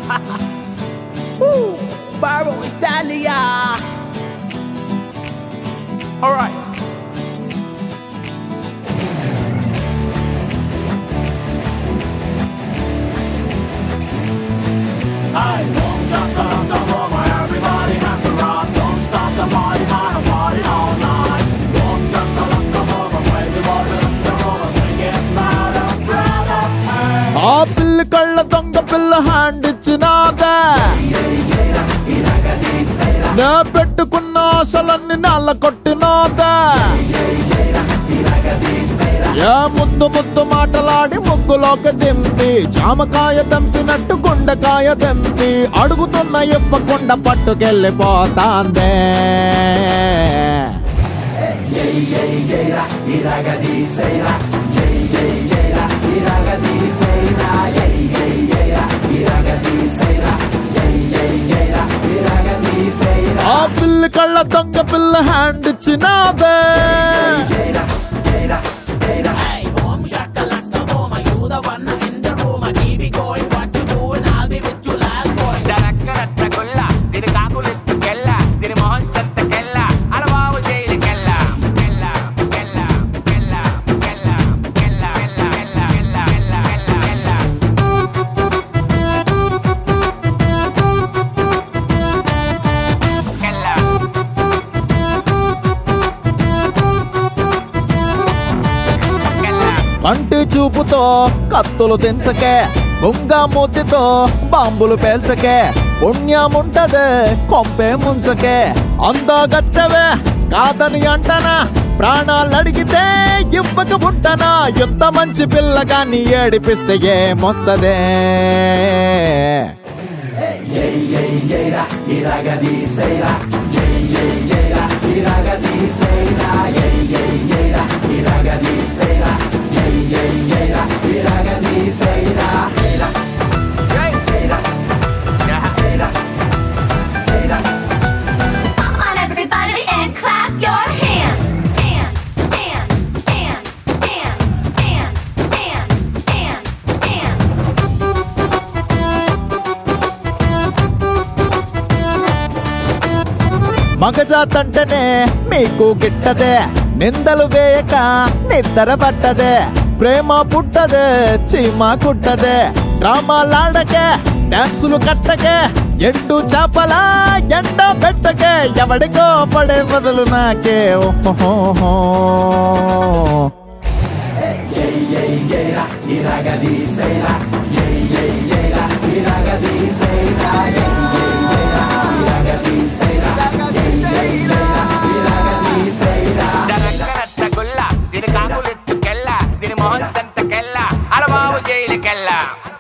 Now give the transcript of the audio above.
Woo! Baro Italia. All right. Hey, don't stop the rock, the rover, everybody hands are up. Don't stop the party, man, I'm partying all night. Don't stop the rock, the rover, crazy boys in the rover, sing it louder, brother, hey. ఆ పిల్లి కళ్ళ దొంగ పిల్ల hand ఇచ్చినాదే నే పెట్టుకున్న ఆశలన్నీ నల్ల కొట్టినాదే ఏ ముద్దు ముద్దు మాటలాడి ముగ్గులోకి దింపి జామకాయ దంపినట్టు గుండెకాయ దింపి అడుగుతున్న ఇప్పకుండా పట్టుకెళ్ళిపోతాందే ఆ పిల్లి కళ్ళ దొంగ పిల్ల హ్యాండ్ ఇచ్చినాదే దరక్కరట్టగొల్ల, దీని కాకులెత్తుకెళ్ళ, దీని మొహం సంతకెళ్ళ, అరవావు జైలుకెళ్ళ. కెళ్ళ, కెళ్ళ, కెళ్ళ, కెళ్ళ, కెళ్ళ, కెళ్ళ, కెళ్ళ, కెళ్ళ, కెళ్ళ, కెళ్ళ, కెళ్ళ. కెళ్ళ. కెళ్ళ. కంటి చూపుతో కత్తులు తెంచకే బొంగ మూతితో బాంబులు పేల్చకే పుణ్యముంటదే కొంపే ముంచకే అందగత్తవే కాదని అంటనా ప్రాణాలు అడిగితే ఇవ్వక పుట్టనా ఎంత మంచి పిల్ల కానీ ఏడిపిస్తే ఏమొస్తదే Come on, everybody, and clap your hands. Hands, hands, hands, hands, hands, hands, hands. మగజాతంటేనే మీకు గిట్టదే నిందలు వేయక నిద్ర పట్టదే ప్రేమ పుట్టదే చీమ కుట్టదే డ్రామాలాడకే డాన్సులు కట్టకే ఎండు చేపలా ఎండ పెట్టకే ఎవడికో పడే బదులు నాకే ఓహో దరక్కరట్టగొల్ల, దీని కాకులెత్తుకెళ్ళ, దీని మొహం సంతకెళ్ళ, అరవావు జైలుకెళ్ళ